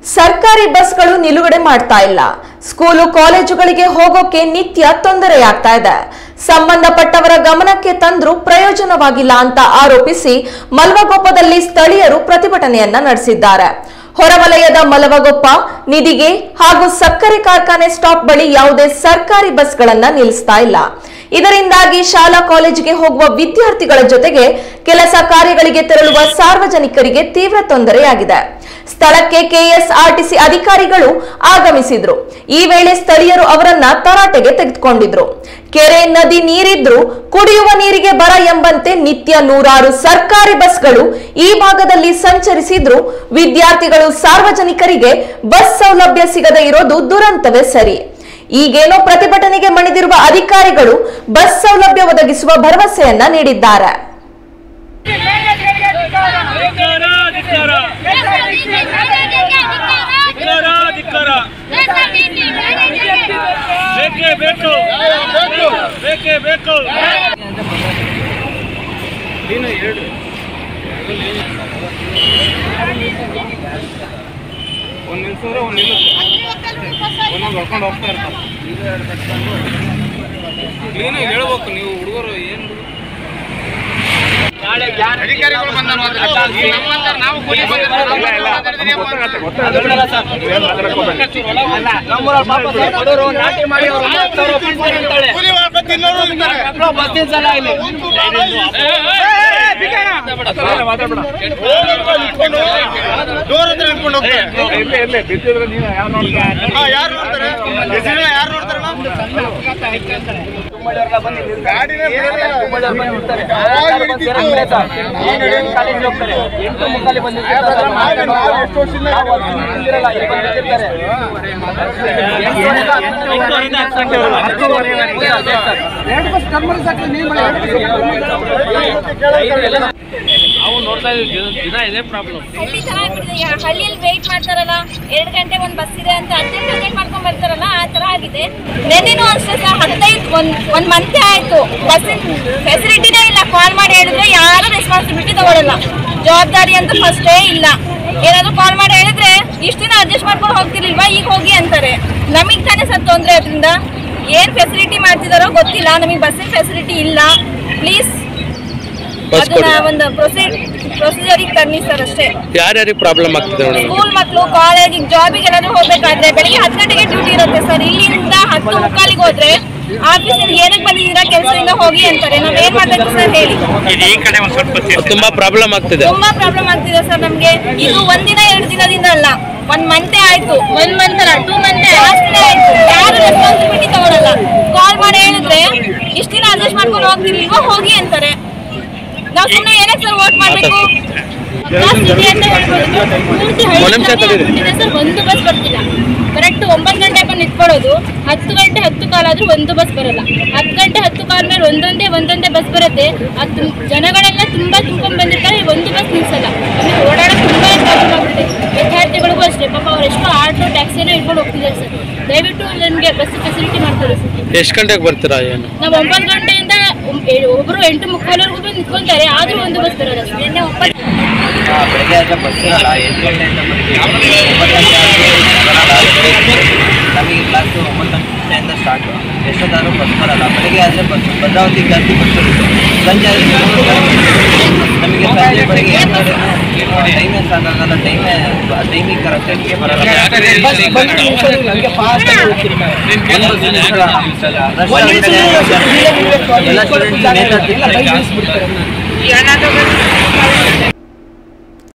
ಸರ್ಕಾರಿ ಬಸ್ಗಳು ನಿಲುಗಡೆ ಮಾಡ್ತಾ ಇಲ್ಲ ಸ್ಕೂಲು ಕಾಲೇಜುಗಳಿಗೆ ಹೋಗೋಕೆ ನಿತ್ಯ ತೊಂದರೆಯಾಗ್ತಾ ಇದೆ ಸಂಬಂಧಪಟ್ಟವರ ಗಮನಕ್ಕೆ ತಂದ್ರೂ ಪ್ರಯೋಜನವಾಗಿಲ್ಲ ಅಂತ ಆರೋಪಿಸಿ ಮಲ್ವಗೊಪ್ಪದಲ್ಲಿ ಸ್ಥಳೀಯರು ಪ್ರತಿಭಟನೆಯನ್ನ ನಡೆಸಿದ್ದಾರೆ ಹೊರವಲಯದ ಮಲವಗೊಪ್ಪ ನಿಧಿಗೆ ಹಾಗೂ ಸಕ್ಕರೆ ಕಾರ್ಖಾನೆ ಸ್ಟಾಪ್ ಬಳಿ ಯಾವುದೇ ಸರ್ಕಾರಿ ಬಸ್ಗಳನ್ನ ನಿಲ್ಲಿಸ್ತಾ ಇಲ್ಲ ಇದರಿಂದಾಗಿ ಶಾಲಾ ಕಾಲೇಜಿಗೆ ಹೋಗುವ ವಿದ್ಯಾರ್ಥಿಗಳ ಜೊತೆಗೆ ಕೆಲಸ ಕಾರ್ಯಗಳಿಗೆ ತೆರಳುವ ಸಾರ್ವಜನಿಕರಿಗೆ ತೀವ್ರ ತೊಂದರೆಯಾಗಿದೆ ಸ್ಥಳಕ್ಕೆ ಕೆಎಸ್ಆರ್ಟಿಸಿ ಅಧಿಕಾರಿಗಳು ಆಗಮಿಸಿದ್ರು ಈ ವೇಳೆ ಸ್ಥಳೀಯರು ಅವರನ್ನ ತರಾಟೆಗೆ ತೆಗೆದುಕೊಂಡಿದ್ರು ಕೆರೆ ನದಿ ನೀರಿದ್ರು ಕುಡಿಯುವ ನೀರಿಗೆ ಬರ ಎಂಬಂತೆ ನಿತ್ಯ ನೂರಾರು ಸರ್ಕಾರಿ ಬಸ್ಗಳು ಈ ಭಾಗದಲ್ಲಿ ಸಂಚರಿಸಿದ್ರು ವಿದ್ಯಾರ್ಥಿಗಳು ಸಾರ್ವಜನಿಕರಿಗೆ ಬಸ್ ಸೌಲಭ್ಯ ಸಿಗದೆ ಇರೋದು ದುರಂತವೇ ಸರಿ ಈಗೇನೋ ಪ್ರತಿಭಟನೆಗೆ ಮಣಿದಿರುವ ಅಧಿಕಾರಿಗಳು ಬಸ್ ಸೌಲಭ್ಯ ಒದಗಿಸುವ ಭರವಸೆಯನ್ನ ನೀಡಿದ್ದಾರೆ ಧಿಕ್ಕಾರ ಧಿಕ್ಕಾರ ಧಿಕ್ಕಾರ ಧಿಕ್ಕಾರ ಬೇಕೇ ಬೇಕು ಬೇಕೇ ಬೇಕು ನೀನು ಎರಡು ಒಂದು ನಿಲ್ಸಿದ್ರೆ ಒಂದು ನಿಲ್ಲಿಸ್ತಾರೆ ಒಂದೊಂದು ಹೊಡ್ಕೊಂಡು ಹೋಗ್ತಾ ಇರ್ತಾರೆ ನೀನು ಹೇಳ್ಬೇಕು ನೀವು ಹುಡುಗರು ಏನು ಅಧಿಕಾರಿಗಳು ಬಂದರು ನಮ್ಮಂತರ ನಾವು ಕೂಲಿ ಕೂಲಿ ಮಾಡ್ಕೊಂಡು ತಿನ್ನೋರು ಇದ್ದಾರೆ. ಡೋರ್ ಹತ್ರ ನಿಂತ್ಕೊಂಡು ಹೋಗ್ತಾರೆ. ಹಾ, ಯಾರು ನೋಡ್ತಾರೆ ಬಿಸಿಲನ್ನ ಯಾರು ನೋಡ್ತಾರೆ ಗಾಡಿನೇ ಬಿಡಲ್ಲ. ಯಾವಾಗ ಹಿಡಿತಿತ್ತು? ಈಗ ಹಿಡಿಯೋದು. ನಾವು ಎಷ್ಟು ವರ್ಷದಿಂದ ನಾವು ನೋಡ್ತಾ ಇದ್ದೀವಿ ದಿನ ಇದೇ ಪ್ರಾಬ್ಲಮ್ ಹಳ್ಳಿ ಚೆನ್ನಾಗಿದೆ ಯಾ- ಹಳ್ಳಿಯಲ್ಲಿ ವೇಟ್ ಮಾಡ್ತಾರಲ್ಲ ಎರಡು ಗಂಟೆ ಒಂದು ಬಸ್ ಇದೆ ಅಂತ ಹದಿನೈದು ಗಂಟೆಗೆ ಮಾಡ್ಕೊಂಡ್ ಬರ್ತಾರಲ್ಲ ಆ ಥರ ಆಗಿದೆ ನೆನ್ನೆನೂ ಅಷ್ಟೇ ಸರ್ ಹದಿನೈದು ಒಂದು ಒಂದು ಮಂತೆ ಆಯಿತು ಬಸ್ಸಿನ ಫೆಸಿಲಿಟಿನೇ ಇಲ್ಲ ಕಾಲ್ ಮಾಡಿ ಹೇಳಿದ್ರೆ ಯಾರು ರೆಸ್ಪಾನ್ಸಿಬಿಲಿಟಿ ತಗೊಳ್ಳಲ್ಲ ಜವಾಬ್ದಾರಿ ಅಂತ ಫಸ್ಟೇ ಇಲ್ಲ ಏನಾದರೂ ಕಾಲ್ ಮಾಡಿ ಹೇಳಿದ್ರೆ ಇಷ್ಟು ದಿನ ಅಡ್ಜಸ್ಟ್ ಮಾಡ್ಕೊಂಡು ಹೋಗ್ತಿರ್ಲಿಲ್ವಾ ಈಗ ಹೋಗಿ ಅಂತಾರೆ ನಮಗೆ ತಾನೇ ಸರ್ ತೊಂದರೆ ಅದರಿಂದ ಏನು ಫೆಸಿಲಿಟಿ ಮಾಡ್ತಿದಾರೋ ಗೊತ್ತಿಲ್ಲ ನಮಗೆ ಬಸ್ಸಿನ ಫೆಸಿಲಿಟಿ ಇಲ್ಲ ಪ್ಲೀಸ್ ಅದನ್ನ ಒಂದು ಪ್ರೊಸೀಡ್ ಪ್ರೊಸೀಜರಿಗೆ ತನ್ನಿ ಸರ್ ಅಷ್ಟೇ ಯಾರ್ಯಾರಿಗೆ ಪ್ರಾಬ್ಲಮ್ ಆಗ್ತಿದೆ ಮೇಡಮ್ ಸ್ಕೂಲ್ ಮಕ್ಕಳು ಕಾಲೇಜಿಗೆ ಜಾಬಿಗೆ ಏನಾದ್ರು ಹೋಗ್ಬೇಕಾದ್ರೆ ಬೆಳಿಗ್ಗೆ ಹತ್ತು ಗಂಟೆಗೆ ಡ್ಯೂಟಿ ಇರುತ್ತೆ ಸರ್ ಇಲ್ಲಿಂದ ಹತ್ತು ಮುಕ್ಕಾಲಿಗೆ ಹೋದ್ರೆ ಆಫೀಸ್ ಏನಕ್ಕೆ ಬಂದಿದ್ದೀರಾ ಕೆಲಸದಿಂದ ಹೋಗಿ ಅಂತಾರೆ ನಾವ್ ಏನ್ ಮಾಡ್ಬೇಕು ಸರ್ ಹೇಳಿ ತುಂಬಾ ಪ್ರಾಬ್ಲಮ್ ಆಗ್ತಿದೆ ತುಂಬಾ ಪ್ರಾಬ್ಲಮ್ ಆಗ್ತಿದೆ ಸರ್ ನಮ್ಗೆ ಇದು ಒಂದಿನ ಎರಡು ದಿನದಿಂದ ಅಲ್ಲ ಒಂದ್ ಮಂತೆ ಆಯ್ತು ಒಂದ್ ಮಂತ್ ಅಲ್ಲ ಟೂ ಮಂತ್ ಜಾಸ್ತಿನೇ ಆಯ್ತು ಯಾರು ರೆಸ್ಪಾನ್ಸಿಬಿಲಿಟಿ ತಗೊಳಲ್ಲ ಕಾಲ್ ಮಾಡಿ ಹೇಳಿದ್ರೆ ಇಷ್ಟ ದಿನ ಅಡ್ಜಸ್ಟ್ ಮಾಡ್ಕೊಂಡು ಹೋಗ್ತಿರ್ಲಿಲ್ವಾ ಹೋಗಿ ಅಂತಾರೆ ನಾವು ಸುಮ್ಮನೆ ಏನಕ್ಕೆ ಸರ್ ವೋಟ್ ಮಾಡ್ಬೇಕು ಬಸ್ ಇದೆ ಅಂತ ಹೇಳ್ಬೋದು ಪೂರ್ತಿ ಹಳ್ಳಿ ಒಂದ್ ನಿಮಿಷ ಕಡೆ ತಡೀರಿ. ಆಗ್ಬಿಟ್ಟಿದೆ ಸರ್ ಒಂದು ಬಸ್ ಬರ್ತಿಲ್ಲ ಕರೆಕ್ಟ್ ಒಂಬತ್ತು ಗಂಟೆ ಬಂದು ನಿಂತ್ಕೊಳ್ಳೋದು ಹತ್ತು ಗಂಟೆ ಹತ್ತು ಕಾಲಾದ್ರೂ ಒಂದು ಬಸ್ ಬರಲ್ಲ ಹತ್ತು ಗಂಟೆ ಹತ್ತು ಕಾಲ ಮೇಲೆ ಒಂದೊಂದೇ ಒಂದೊಂದೇ ಬಸ್ ಬರುತ್ತೆ ಅದು ಜನಗಳೆಲ್ಲ ತುಂಬಾ ತುಂಬ್ಕೊಂಡ್ ಬಂದಿರ್ತಾರೆ ಒಂದು ಬಸ್ ನಿಲ್ಸಲ್ಲ ನಮಗೆ ಓಡಾಡೋಕೆ ತುಂಬಾ ಪ್ರಾಬ್ಲಮ್ ಆಗ್ಬಿಟ್ಟಿದೆ ವಿದ್ಯಾರ್ಥಿಗಳಿಗೂ ಅಷ್ಟೇ ಪಾಪ ಅವ್ರು ಎಷ್ಟು ಆಟೋ ಟ್ಯಾಕ್ಸಿನ ಇಟ್ಕೊಂಡು ಹೋಗ್ತಿದ್ದಾರೆ ಸರ್ ದಯವಿಟ್ಟು ನಮಗೆ ಬಸ್ ಫೆಸಿಲಿಟಿ ಮಾಡ್ತಾರೆ ಸರ್ ಎಷ್ಟು ಗಂಟೆಗೆ ಬರ್ತೀರಾ ಏನು ನಾವು ಒಂಬತ್ತು ಗಂಟೆಯಿಂದ ಒಂ- ಏ- ಒಬ್ರು ಎಂಟು ಮುಕ್ಕಾಲವರೆಗೂ ಬಂದು ನಿಂತ್ಕೊಂತಾರೆ ಆದ್ರೂ ಒಂದು ಬಸ್ ಬರಲ್ಲ ಸರ್ ನಿನ್ನೆ ಒಂಬತ್ತು ಬೆಳಗ್ಗೆ ಆದರೆ ಬಸ್ ಇರಲ್ಲ ಎಂಟು ಗಂಟೆಯಿಂದ ಬರ್ತೀವಿ ಒಂಬತ್ತು ಗಂಟೆ ಆದ್ರೂ ಬರಲ್ಲ ನಮಗೆ ಕ್ಲಾಸು ಒಂಬತ್ತು ಗಂಟೆಯಿಂದ ಸ್ಟಾರ್ಟು ಎಷ್ಟೊತ್ತಾದರೂ ಬಸ್ ಬರಲ್ಲ ಬೆಳಗ್ಗೆ ಆದರೆ ಬಸ್ ಭದ್ರಾವತಿ ಜಾಸ್ತಿ ಬಸ್ ಇರುತ್ತೆ ಸಂಜೆ ಆದರೆ ನಮಗೆ ಸಂಜೆ ಬೆಳಗ್ಗೆ ಟೈಮೇ ಸಾಕಾಗಲ್ಲ ಟೈಮೇ ಟೈಮಿಗೆ ಕರೆಕ್ಟಾಗಿ ಬರಲ್ಲ ಎಲ್ಲ ಸ್ಟೂಡೆಂಟ್ಸ್ ನೇತಾಡ್ತಿರ್ತಾರೆ